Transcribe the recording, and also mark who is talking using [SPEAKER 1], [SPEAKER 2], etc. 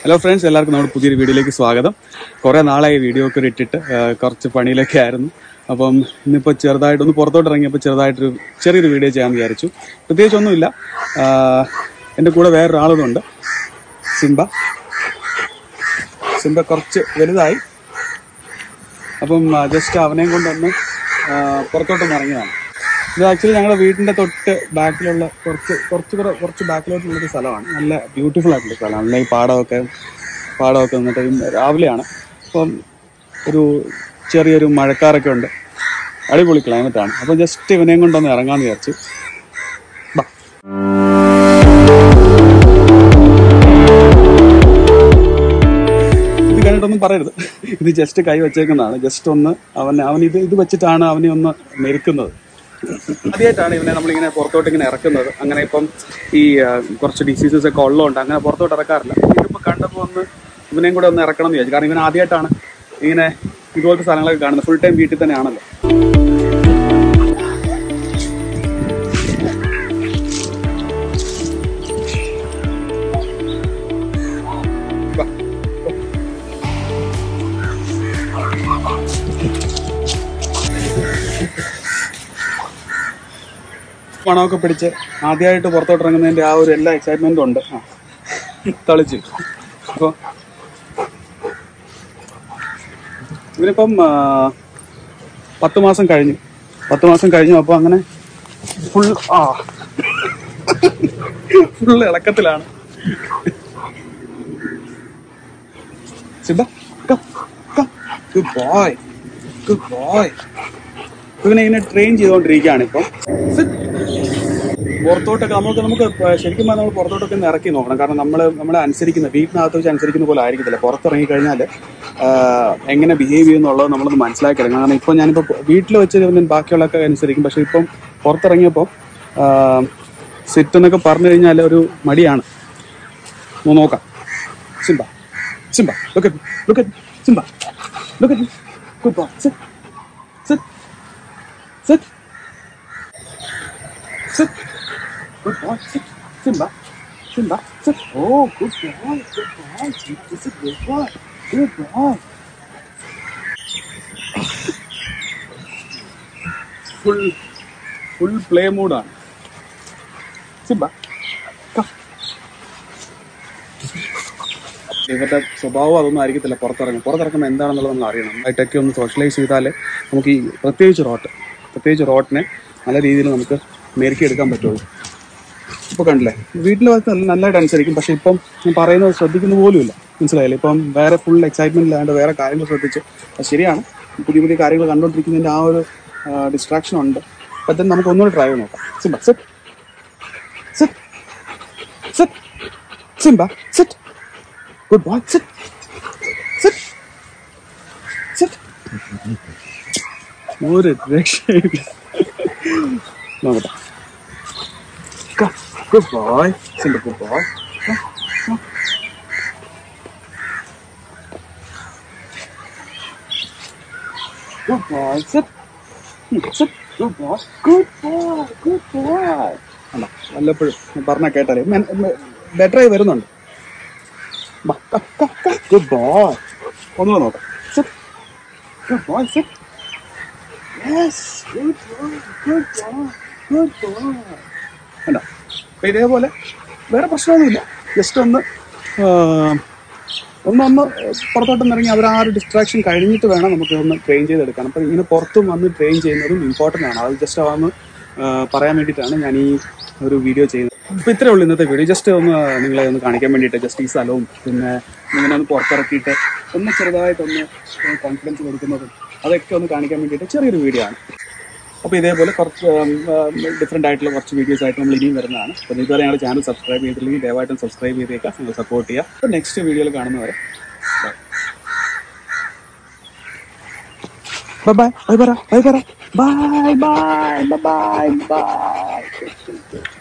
[SPEAKER 1] Hello friends എല്ലാവർക്കും നമ്മുടെ പുതിയൊരു വീഡിയോയിലേക്ക് സ്വാഗതം കുറേ നാളായി വീഡിയോ ഒക്കെ ഇട്ടിട്ട് ആ, കുറച്ച് പണിയിലൊക്കെ ആയിരുന്നു അപ്പം ഇന്നിപ്പോൾ ചെറുതായിട്ടൊന്ന് പുറത്തോട്ട് ഇറങ്ങിയപ്പോൾ ചെറുതായിട്ടൊരു ചെറിയൊരു വീഡിയോ ചെയ്യാമെന്ന് വിചാരിച്ചു പ്രത്യേകിച്ചൊന്നുമില്ല ആ, എൻ്റെ കൂടെ വേറൊരാളുണ്ട് സിംബ സിംബ കുറച്ച് വലുതായി അപ്പം ജസ്റ്റ് അവനെയും കൊണ്ടൊന്ന് ആ, പുറത്തോട്ടൊന്ന് ഇറങ്ങിയതാണ് ഇത് ആക്ച്വലി ഞങ്ങളുടെ വീടിന്റെ തൊട്ട് ബാക്കിലുള്ള കുറച്ച് കുറച്ച് കൂടെ കുറച്ച് ബാക്കിലോട്ടുള്ളൊരു സ്ഥലമാണ് നല്ല ബ്യൂട്ടിഫുൾ ആയിട്ടുള്ള സ്ഥലമാണ് നല്ല ഈ പാടമൊക്കെ പാടമൊക്കെ നിന്നിട്ട് ഈ രാവിലെയാണ് അപ്പം ഒരു ചെറിയൊരു മഴക്കാറൊക്കെ ഉണ്ട് അടിപൊളി ക്ലൈമറ്റ് ആണ് അപ്പം ജസ്റ്റ് ഇവനെയും കൊണ്ടൊന്ന് ഇറങ്ങാന്ന് വിചാരിച്ചു ബാ ഇത് കഴിഞ്ഞിട്ടൊന്നും പറയരുത് ഇത് ജസ്റ്റ് കൈ വെച്ചേക്കുന്നതാണ് ജസ്റ്റ് ഒന്ന് അവൻ അവൻ ഇത് ഇത് വെച്ചിട്ടാണ് അവനെ ഒന്ന് മെരുക്കുന്നത് ആദ്യമായിട്ടാണ് ഇവനെ നമ്മളിങ്ങനെ പുറത്തോട്ട് ഇങ്ങനെ ഇറക്കുന്നത് അങ്ങനെ ഇപ്പം ഈ ആ, കുറച്ച് ഡിസീസസ് ഒക്കെ ഉള്ളതുകൊണ്ട് അങ്ങനെ പുറത്തോട്ട് ഇറക്കാറില്ല ഇതിപ്പോ കണ്ടപ്പോൾ ഒന്ന് ഇവനെയും കൂടെ ഒന്ന് ഇറക്കണം എന്ന് വിചാരിച്ചു കാരണം ഇവൻ ആദ്യമായിട്ടാണ് ഇങ്ങനെ ഇതുപോലത്തെ സ്ഥലങ്ങളൊക്കെ കാണുന്നത് ഫുൾ ടൈം വീട്ടിൽ തന്നെയാണല്ലോ വാ. മണമൊക്കെ പിടിച്ച് ആദ്യമായിട്ട് പുറത്തോട്ട് ഇറങ്ങുന്നതിന്റെ ആ ഒരു എല്ലാ എക്സൈറ്റ്മെന്റും ഉണ്ട് ആ. തളിച്ച് അപ്പോൾ ഇവനിപ്പം ആ, പത്ത് മാസം കഴിഞ്ഞു പത്ത് മാസം കഴിഞ്ഞു അപ്പോൾ അങ്ങനെ ഫുൾ ആ ഫുൾ ഇളക്കത്തിലാണ് സിദ്ധ ഗുഡ് ബോയ് ഗുഡ് ബോയ് ഇവനെ ഇങ്ങനെ ട്രെയിൻ ചെയ്തുകൊണ്ടിരിക്കുകയാണ് ഇപ്പം സിറ്റ്. പുറത്തോട്ടൊക്കെ നമുക്ക് നമുക്ക് ശരിക്കും പറഞ്ഞാൽ നമ്മൾ പുറത്തോട്ടൊക്കെ ഒന്ന് ഇറക്കി നോക്കണം കാരണം നമ്മൾ നമ്മളെ അനുസരിക്കുന്ന വീട്ടിനകത്ത് വെച്ച് അനുസരിക്കുന്ന പോലെ ആയിരിക്കത്തില്ല പുറത്തിറങ്ങി കഴിഞ്ഞാൽ എങ്ങനെ ബിഹേവ് ചെയ്യുന്നുള്ളത് നമ്മളൊന്ന് മനസ്സിലാക്കിയെടുക്കണം കാരണം ഇപ്പം ഞാനിപ്പോൾ വീട്ടിൽ വെച്ച് ഞാൻ ബാക്കിയുള്ളതൊക്കെ അനുസരിക്കും പക്ഷെ ഇപ്പം പുറത്തിറങ്ങിയപ്പോൾ സിറ്റ് എന്നൊക്കെ പറഞ്ഞു കഴിഞ്ഞാൽ ഒരു മടിയാണ് ഒന്ന് നോക്കാം Simba Simba look look Simba look good boy sit sit sit Sit. Good boy. Sit. Simba. Simba. Sit. Oh, good boy. Good boy. Sit. This is good boy. Good boy. Full full play മൂഡാണ് Simba ഇവരുടെ സ്വഭാവം അതൊന്നും ആയിരിക്കത്തില്ല പുറത്തിറങ്ങും പുറത്തിറങ്ങുമ്പോൾ എന്താണെന്നുള്ളത് നമ്മൾ അറിയണം ആയിട്ടൊക്കെ ഒന്ന് സോഷ്യലൈസ് ചെയ്താൽ നമുക്ക് ഈ പ്രത്യേകിച്ച് റോട്ട് പ്രത്യേകിച്ച് റോട്ടിനെ നല്ല രീതിയിൽ നമുക്ക് മെരുക്കിയെടുക്കാൻ പറ്റുള്ളൂ ഇപ്പോൾ കണ്ടില്ലേ വീട്ടിൽ വന്ന് നല്ല നല്ലതായിട്ട് അനുസരിക്കും പക്ഷെ ഇപ്പം ഞാൻ പറയുന്നത് ശ്രദ്ധിക്കുന്ന പോലുമില്ല മനസ്സിലായില്ലേ ഇപ്പം വേറെ ഫുൾ എക്സൈറ്റ്മെന്റിലാണ്ട് വേറെ കാര്യങ്ങൾ ശ്രദ്ധിച്ച് അത് ശരിയാണ് പുതിയ പുതിയ കാര്യങ്ങൾ കണ്ടുകൊണ്ടിരിക്കുന്നതിൻ്റെ ആ ഒരു ഡിസ്ട്രാക്ഷൻ ഉണ്ട് അപ്പം തന്നെ നമുക്ക് ഒന്നുകൂടി ട്രൈ ചെയ്ത് നോക്കാം Simba set set set Simba set good boy set set set ഒരു രക്ഷയില്ല നോക്കട്ടെ Go. Good boy. Simba, good boy. Go. Go. Good boy. Sit. Hmm, Sit. Good boy. Good boy. Good boy. അല്ല വല്ലപ്പോഴും പറഞ്ഞ കേട്ടാലേ ബെറ്ററായി വരുന്നുണ്ട് good boy ഒന്നുകൂടെ നോക്കാം sit good boy sit yes good boy good boy good boy കണ്ടോ അപ്പൊ ഇതേപോലെ വേറെ പ്രശ്നമൊന്നുമില്ല ജസ്റ്റ് ഒന്ന് ആ, ഒന്നൊന്ന് പുറത്തോട്ടൊന്ന് ഇറങ്ങി അവർ ആ ഒരു ഡിസ്ട്രാക്ഷൻ കഴിഞ്ഞിട്ട് വേണം നമുക്ക് ഒന്ന് ട്രെയിൻ ചെയ്തെടുക്കാൻ അപ്പം ഇങ്ങനെ പുറത്തും വന്ന് ട്രെയിൻ ചെയ്യുന്നതും ഇമ്പോർട്ടൻ്റ് ആണ് അത് ജസ്റ്റ് അതൊന്ന് ആ, പറയാൻ വേണ്ടിയിട്ടാണ് ഞാൻ ഈ ഒരു വീഡിയോ ചെയ്യുന്നത് ഇപ്പം ഇത്രേ ഉള്ളൂ ഇന്നത്തെ വീഡിയോ ജസ്റ്റ് ഒന്ന് നിങ്ങളെ ഒന്ന് കാണിക്കാൻ വേണ്ടിയിട്ട് ജസ്റ്റ് ഈ സ്ഥലവും പിന്നെ ഇങ്ങനെ ഒന്ന് പുറത്തിറക്കിയിട്ട് ഒന്ന് ചെറുതായിട്ടൊന്ന് കോൺഫിഡൻസ് കൊടുക്കുന്നതും അതൊക്കെ ഒന്ന് കാണിക്കാൻ വേണ്ടിയിട്ട് ചെറിയൊരു വീഡിയോ ആണ് അപ്പോൾ ഇതേപോലെ കുറച്ച് ഡിഫറെൻ്റ് ആയിട്ടുള്ള കുറച്ച് വീഡിയോസ് ആയിട്ട് നമ്മൾ ഇനിയും വരുന്നതാണ് അപ്പോൾ ഇതുവരെ ഞങ്ങളുടെ ചാനൽ സബ്സ്ക്രൈബ് ചെയ്തില്ലെങ്കിൽ ദയവായിട്ടും സബ്സ്ക്രൈബ് ചെയ്തേക്കാം നിങ്ങൾ സപ്പോർട്ട് ചെയ്യുക അപ്പോൾ നെക്സ്റ്റ് വീഡിയോയിൽ കാണുന്നവരെ ബൈ ബൈ ബൈ പറ ബൈ പറ bye bye bye bye by